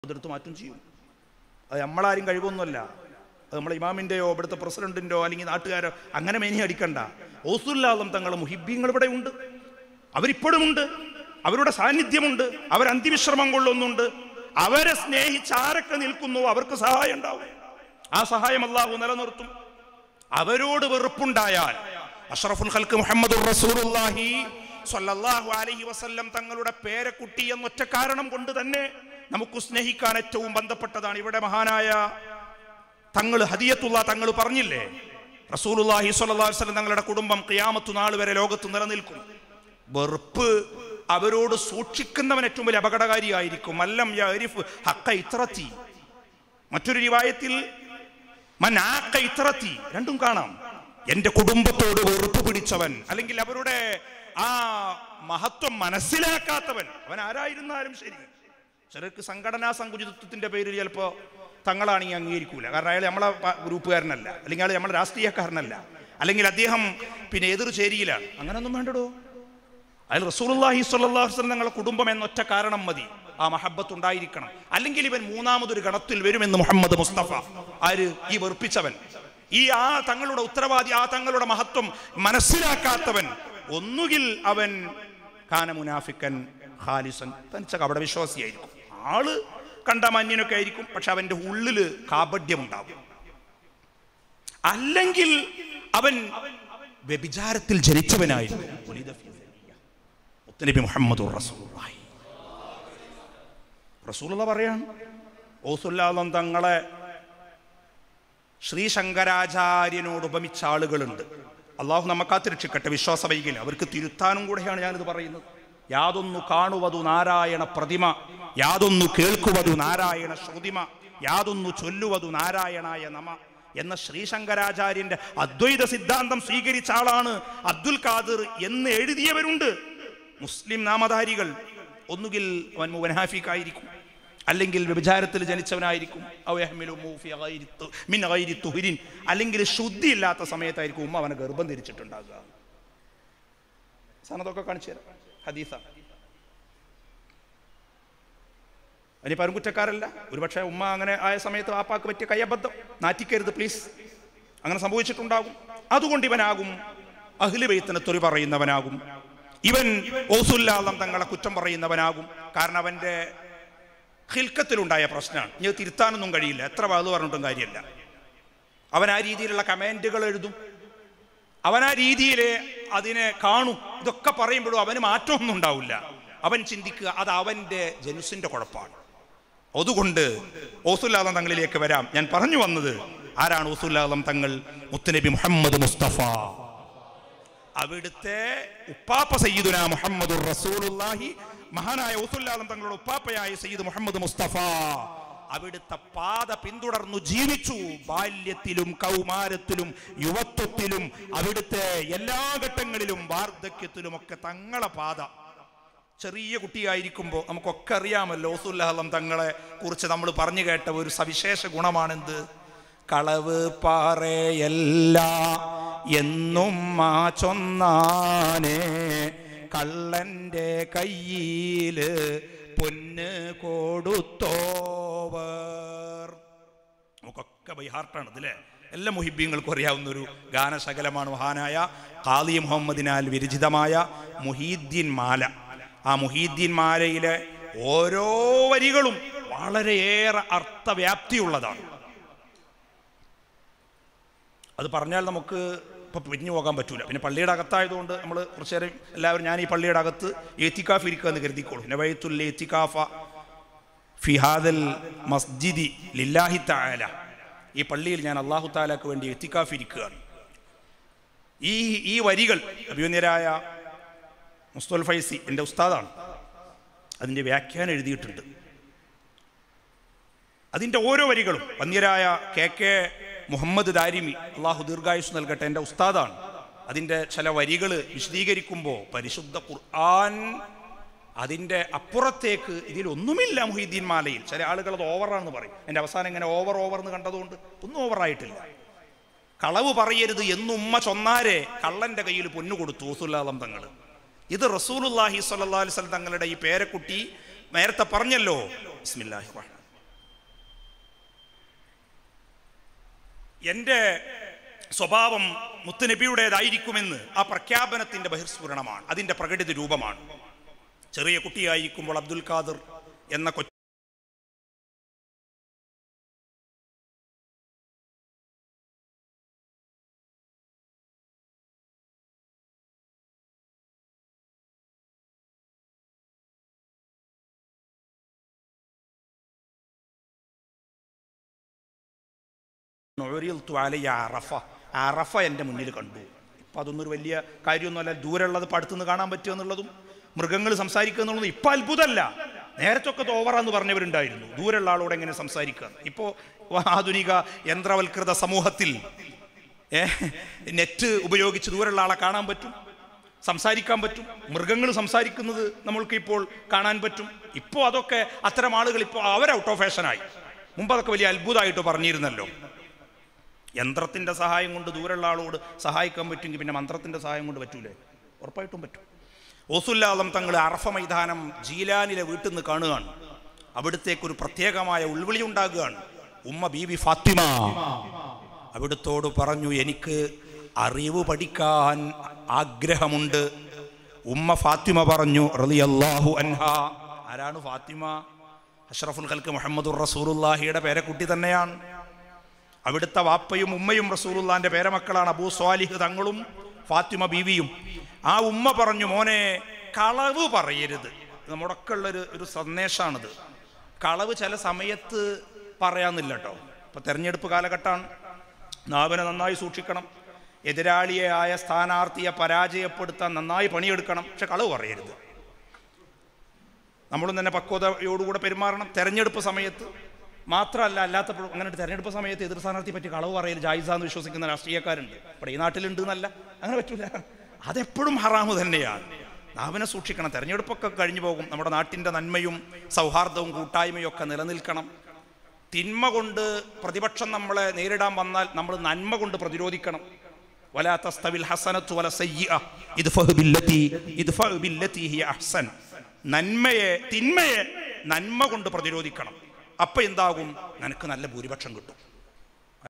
അതെടുത്ത് മാറ്റും ചെയ്യും അത് നമ്മളാരും കഴിവൊന്നുമല്ല അത് നമ്മളെ ഇമാമിൻ്റെയോ ഇവിടുത്തെ പ്രസിഡന്റിൻ്റെയോ അല്ലെങ്കിൽ നാട്ടുകാരോ അങ്ങനെ മേനി അടിക്കണ്ട ഓസുല്ലാദം തങ്ങൾ മുഹിബ്യങ്ങൾ ഇവിടെ ഉണ്ട് അവരിപ്പോഴുമുണ്ട് അവരുടെ സാന്നിധ്യമുണ്ട് അവർ അന്തിവിശ്രമം കൊള്ളുന്നുണ്ട് അവരെ സ്നേഹിച്ച് ആരൊക്കെ നിൽക്കുന്നു അവർക്ക് സഹായം ഉണ്ടാവും ആ സഹായം അല്ലാഹു നിലനിർത്തും അവരോട് വെറുപ്പുണ്ടായാൽ അഷ്റഫുൽ ഖൽക്ക് മുഹമ്മദ് റസൂലുള്ളാഹി സ്വല്ലല്ലാഹു അലൈഹി വസല്ലം തങ്ങളുടെ പേരക്കുട്ടി എന്നൊറ്റ കാരണം കൊണ്ട് തന്നെ നമുക്ക് സ്നേഹിക്കാൻ ഏറ്റവും ബന്ധപ്പെട്ടതാണ് ഇവിടെ മഹാനായ തങ്ങൾ ഹദിയത്തുള്ള തങ്ങൾ പറഞ്ഞില്ലേ റസൂലുള്ളാഹി സ്വല്ലല്ലാഹു അലൈഹി വസല്ലം തങ്ങളുടെ കുടുംബം ഖിയാമത്തു നാൾ വരെ ലോകത്ത് നിലനിൽക്കും വെറുപ്പ് അവരോട് സൂക്ഷിക്കുന്നവൻ ഏറ്റവും വലിയ അപകടകാരിയായിരിക്കും അല്ലം യഅരിഫ് ഹഖ ഇത്രത്തി മറ്റൊരു റിവായത്തിൽ മൻ ആഖ ഇത്രത്തി രണ്ടും കാണാം എന്റെ കുടുംബത്തോട് വെറുപ്പ് പിടിച്ചവൻ അല്ലെങ്കിൽ അവരുടെ ആ മഹത്വം മനസ്സിലാക്കാത്തവൻ അവൻ ആരായിരുന്നാലും ശരി ചിലർക്ക് സംഘടനാ സങ്കുചിതത്വത്തിന്റെ പേരിൽ ചിലപ്പോ തങ്ങളാണെങ്കിൽ അംഗീകരിക്കൂല കാരണം അയാൾ നമ്മളെ പ- ഗ്രൂപ്പുകാരനല്ല അല്ലെങ്കിൽ അയാൾ നമ്മളെ രാഷ്ട്രീയക്കാരനല്ല അല്ലെങ്കിൽ അദ്ദേഹം പിന്നെ എതിർ ചേരിയിലാണ് അങ്ങനൊന്നും വേണ്ടടോ അയാൾ റസൂലുള്ളാഹി സ്വല്ലല്ലാഹു അലൈഹി വസല്ലം തങ്ങളുടെ കുടുംബം എന്നൊറ്റ കാരണം മതി ആ മഹബത്ത് ഉണ്ടായിരിക്കണം അല്ലെങ്കിൽ ഇവൻ മൂന്നാമതൊരു ഗണത്തിൽ വരുമെന്ന് മുഹമ്മദ് മുസ്തഫ ആര് ഈ വെറുപ്പിച്ചവൻ ഈ ആ തങ്ങളുടെ ഉത്തരവാദി ആ തങ്ങളുടെ മഹത്വം മനസ്സിലാക്കാത്തവൻ ഒന്നുകിൽ അവൻ കാന മുനാഫിക്കൻ ഖാലിസൻ തനിച്ച കപട വിശ്വാസിയായിരിക്കും ആള് കണ്ട മന്യനൊക്കെ ആയിരിക്കും പക്ഷെ അവന്റെ ഉള്ളില് കാപഡ്യമുണ്ടാവും അല്ലെങ്കിൽ അവൻ വ്യഭിചാരത്തിൽ ജനിച്ചവനായിരുന്നു വലിദ ഫീ സബിയ്യ. മുത്തനബി മുഹമ്മദ് റസൂലുള്ളാഹി റസൂലുള്ള പറയാണ് ഓസുല്ലാദം തങ്ങളെ ശ്രീ ശങ്കരാചാര്യനോട് ഉപമിച്ച ആളുകളുണ്ട് അള്ളാഹു നമ്മക്കാത്ത് രക്ഷിക്കട്ടെ വിശ്വാസ വൈകല്യം അവർക്ക് തിരുത്താനും കൂടെയാണ് ഞാനിത് പറയുന്നത് യാതൊന്നു കാണുവതു നാരായണ പ്രതിമ യാതൊന്നു കേൾക്കുവതു നാരായണ ശ്രുതിമ യാതൊന്നു ചൊല്ലുവതു നാരായണായ നമ എന്ന ശ്രീശങ്കരാചാര്യന്റെ അദ്വൈത സിദ്ധാന്തം സ്വീകരിച്ച ആളാണ് അബ്ദുൽ ഖാദിർ എന്ന് എഴുതിയവരുണ്ട് മുസ്ലിം നാമധാരികൾ ഒന്നുകിൽ അവൻ മുവൻഹാഫിക്കായിരിക്കും അല്ലെങ്കിൽ വ്യഭിചാരത്തിൽ ജനിച്ചവനായിരിക്കും ഔ യഹ്മിലുഹു ഫി ഗൈരി തു- മിൻ ഗൈരി തുഹ്രിൻ. അല്ലെങ്കിൽ ശുദ്ധിയില്ലാത്ത സമയത്തായിരിക്കും ഉമ്മ അവനെ ഗർഭം ധരിച്ചിട്ടുണ്ടാകുക സനതൊക്കെ കാണിച്ചു തരാം ഹദീസ അതിന് പരുങ്കുറ്റക്കാരല്ല ഒരുപക്ഷെ ഉമ്മ അങ്ങനെ ആയ സമയത്ത് വാപ്പാക്ക് പറ്റിയ കയ്യബദ്ധം നാറ്റിക്കരുത് പ്ലീസ് അങ്ങനെ സംഭവിച്ചിട്ടുണ്ടാകും അതുകൊണ്ട് ഇവനാകും അഹ്ലി ബെയ്ത്തിന് തൊറി പറയുന്നവനാകും ഇവൻ ഓസുല്ലാദം തങ്ങളെ കുറ്റം പറയുന്നവനാകും കാരണം അവന്റെ ഹിൽക്കത്തിലുണ്ടായ പ്രശ്നമാണ് ഇനി അത് തിരുത്താനൊന്നും കഴിയില്ല എത്ര വാത് പറഞ്ഞിട്ടും കാര്യമല്ല അവൻ ആ രീതിയിലുള്ള കമൻറ്റുകൾ എഴുതും അവൻ ആ രീതിയിൽ അതിനെ കാണും ഇതൊക്കെ പറയുമ്പോഴും അവന് മാറ്റമൊന്നും ഉണ്ടാവില്ല അവൻ ചിന്തിക്കുക അത് അവന്റെ ജനുസിന്റെ കുഴപ്പമാണ് അതുകൊണ്ട് ഓസുല്ലാദം തങ്ങളിലേക്ക് വരാം ഞാൻ പറഞ്ഞു വന്നത് ആരാണ് ഓസുല്ലാദം തങ്ങൾ മുത്തുനബി മുഹമ്മദ് മുസ്തഫ അവിടുത്തെ ഉപ്പാപ്പ സയ്യിദുന മുഹമ്മദ് റസൂലുള്ളാഹി മഹാനായ ഊസുല്ലാദം തങ്ങളുടെ ഉപ്പാപ്പയായ സയ്യിദ് മുഹമ്മദ് മുസ്തഫ അവിടുത്തെ പാത പിന്തുടർന്നു ജീവിച്ചു ബാല്യത്തിലും കൗമാരത്തിലും യുവത്വത്തിലും അവിടുത്തെ എല്ലാ ഘട്ടങ്ങളിലും വാർദ്ധക്യത്തിലും ഒക്കെ തങ്ങളെ പാത ചെറിയ കുട്ടിയായിരിക്കുമ്പോൾ നമുക്കൊക്കെ അറിയാമല്ലോ ഓസുല്ലാഹം തങ്ങളെ കുറിച്ച് നമ്മൾ പറഞ്ഞു കേട്ട ഒരു സവിശേഷ ഗുണമാണെന്ത് കളവ് പാറയല്ല എന്നും മാ ചൊന്നാനേ കള്ളന്റെ കയ്യില് പൊന്ന് കൊടുത്തോവർ നമുക്കൊക്കെ ബൈഹാർട്ടാണ് ഇതിലെ എല്ലാ മുഹിബ്യങ്ങൾക്കും അറിയാവുന്ന ഒരു ഗാനശകലമാണ് മഹാനായ ഖാദി മുഹമ്മദിനാൽ വിരചിതമായ മുഹീദ്ദീൻ മാല ആ മുഹീദ്ദീൻ മാലയിലെ ഓരോ വരികളും വളരെയേറെ അർത്ഥവ്യാപ്തിയുള്ളതാണ് അത് പറഞ്ഞാൽ നമുക്ക് ഇപ്പം പിരിഞ്ഞു പോകാൻ പറ്റൂല പിന്നെ പള്ളിയുടെ അകത്തായതുകൊണ്ട് നമ്മൾ കുറച്ചു നേരം എല്ലാവരും ഞാൻ ഈ പള്ളിയുടെ അകത്ത് ഏത്തിക്കാഫ് ഇരിക്കുക എന്ന് കരുതിക്കോളൂ നവയത്തുൽ ഏത്തിക്കാഫ ഫിഹാദൽ മസ്ജിദി ലില്ലാഹി താല ഈ പള്ളിയിൽ ഞാൻ അള്ളാഹു താലാക്ക് വേണ്ടി എത്തിക്കാഫ് ഇരിക്കുകയാണ് ഈ ഈ വരികൾ അഭിമന്യരായ മുസ്തൽ ഫൈസി എൻ്റെ ഉസ്താദാണ് അതിൻ്റെ വ്യാഖ്യാനം എഴുതിയിട്ടുണ്ട് അതിൻ്റെ ഓരോ വരികളും വന്യരായ കെ കെ മുഹമ്മദ് ദാരിമി അള്ളാഹു ദീർഘായുസ് നൽകട്ടെ എൻ്റെ ഉസ്താദാണ് അതിൻ്റെ ചില വരികൾ വിശദീകരിക്കുമ്പോൾ പരിശുദ്ധ ഖുർആൻ അതിൻ്റെ അപ്പുറത്തേക്ക് ഇതിലൊന്നുമില്ല മുഹീദ്ദീൻ മാലയിൽ ചില ആളുകൾ അത് ഓവറാണെന്ന് പറയും എൻ്റെ അവസാനം ഇങ്ങനെ ഓവർ ഓവർ എന്ന് കണ്ടതുകൊണ്ട് ഒന്നും ഓവറായിട്ടില്ല കളവ് പറയരുത് എന്നുമ്മ ചൊന്നാരെ കള്ളന്റെ കയ്യിൽ പൊന്നു കൊടുത്തു ഓസുല്ലാദം തങ്ങൾ ഇത് റസൂലുല്ലാഹി സ്വല്ലല്ലാഹി അലൈഹി വസല്ലം തങ്ങളുടെ ഈ പേരക്കുട്ടി നേരത്തെ പറഞ്ഞല്ലോ ബിസ്മില്ലാഹിർ റഹ്മാൻ എൻ്റെ സ്വഭാവം മുത്തുനബിയുടേതായിരിക്കുമെന്ന് ആ പ്രഖ്യാപനത്തിന്റെ ബഹിർസ്ഫുരണമാണ് അതിന്റെ പ്രകടിത രൂപമാണ് ചെറിയ കുട്ടിയായിരിക്കുമ്പോൾ അബ്ദുൽ ഖാദർ എന്ന കൊച്ചു നുഴറിയൽത്തു അലയ അറഫ അറഫ എൻ്റെ മുന്നിൽ കണ്ടു ഇപ്പം അതൊന്നും ഒരു വലിയ കാര്യമൊന്നുമല്ല ദൂരമുള്ളത് ഇപ്പം അടുത്തുനിന്ന് കാണാൻ പറ്റുക എന്നുള്ളതും മൃഗങ്ങൾ സംസാരിക്കുക എന്നുള്ളതും ഇപ്പം അത്ഭുതമല്ല നേരത്തൊക്കെ തോവറാന്ന് പറഞ്ഞവരുണ്ടായിരുന്നു ദൂരമുള്ള ആളോട് എങ്ങനെ സംസാരിക്കുക ഇപ്പോൾ ആധുനിക യന്ത്രവൽകൃത സമൂഹത്തിൽ ഏ, നെറ്റ് ഉപയോഗിച്ച് ദൂരമുള്ള ആളെ കാണാൻ പറ്റും സംസാരിക്കാൻ പറ്റും മൃഗങ്ങൾ സംസാരിക്കുന്നത് നമ്മൾക്ക് ഇപ്പോൾ കാണാൻ പറ്റും ഇപ്പോൾ അതൊക്കെ അത്തരം ആളുകൾ ഇപ്പോൾ അവർ ഔട്ട് ഓഫ് ഫാഷനായി മുമ്പ് അതൊക്കെ വലിയ അത്ഭുതമായിട്ട് പറഞ്ഞിരുന്നല്ലോ യന്ത്രത്തിന്റെ സഹായം കൊണ്ട് ദൂരമുള്ള ആളോട് സഹായിക്കാൻ പറ്റുമെങ്കിൽ പിന്നെ മന്ത്രത്തിന്റെ സഹായം കൊണ്ട് പറ്റൂലേ ഉറപ്പായിട്ടും പറ്റും ഓസുല്ലാദം തങ്ങൾ അറഫ മൈതാനം ജീലാനിലെ വീട്ടിൽ നിന്ന് കാണുകയാണ് അവിടുത്തേക്ക് ഒരു പ്രത്യേകമായ ഉൾവിളി ഉണ്ടാകുകയാണ് ഉമ്മ ബീവി ഫാത്തിമ അവിടുത്തോട് പറഞ്ഞു എനിക്ക് അറിവ് പഠിക്കാൻ ആഗ്രഹമുണ്ട് ഉമ്മ ഫാത്തിമ പറഞ്ഞു റളിയല്ലാഹു അൻഹ ആരാണ് ഫാത്തിമ അഷ്റഫുൽ ഖൽക്ക് മുഹമ്മദുർ റസൂലുള്ളാഹിയുടെ പേരക്കുട്ടി തന്നെയാണ് അവിടുത്തെ വാപ്പയും ഉമ്മയും റസൂലുള്ളാന്റെ പേരമക്കളാണ് അബൂ സ്വാലിഹ് തങ്ങളും ഫാത്തിമ ബീവിയും ആ ഉമ്മ പറഞ്ഞു മോനെ കളവ് പറയരുത് ഇത് നമ്മുടെയൊക്കെ ഉള്ളൊരു ഒരു സന്ദേശമാണിത് കളവ് ചില സമയത്ത് പറയാന്നില്ല കേട്ടോ ഇപ്പൊ തെരഞ്ഞെടുപ്പ് കാലഘട്ടമാണ് നാവിനെ നന്നായി സൂക്ഷിക്കണം എതിരാളിയെ ആയ സ്ഥാനാർത്ഥിയെ പരാജയപ്പെടുത്താൻ നന്നായി പണിയെടുക്കണം പക്ഷെ കളവ് പറയരുത് നമ്മളും തന്നെ പക്വതയോടുകൂടെ പെരുമാറണം തെരഞ്ഞെടുപ്പ് സമയത്ത് മാത്രമല്ല അല്ലാത്തപ്പോഴും അങ്ങനെ തെരഞ്ഞെടുപ്പ് സമയത്ത് എതിർ സ്ഥാനാർത്ഥി പറ്റി കളവ് പറയൽ ജായിസാന്ന് വിശ്വസിക്കുന്ന രാഷ്ട്രീയക്കാരുണ്ട് ഇവിടെ ഈ നാട്ടിലുണ്ട് എന്നല്ല അങ്ങനെ പറ്റൂല അതെപ്പോഴും ഹറാമ് തന്നെയാണ് നാവിനെ സൂക്ഷിക്കണം തെരഞ്ഞെടുപ്പൊക്കെ കഴിഞ്ഞു പോകും നമ്മുടെ നാട്ടിൻ്റെ നന്മയും സൗഹാർദ്ദവും കൂട്ടായ്മയും ഒക്കെ നിലനിൽക്കണം തിന്മ കൊണ്ട് പ്രതിപക്ഷം നമ്മളെ നേരിടാൻ വന്നാൽ നമ്മൾ നന്മ കൊണ്ട് പ്രതിരോധിക്കണം വലാ തസ്തവിൽ ഹസനത്തു വല സയ്യിഅ ഇദ്ഫഹ് ബില്ലതി ഇദ്ഫഹ് ബില്ലതി ഹിയ അഹ്സൻ നന്മയെ തിന്മയെ നന്മ കൊണ്ട് പ്രതിരോധിക്കണം അപ്പൊ എന്താകും നിനക്ക് നല്ല ഭൂരിപക്ഷം കിട്ടും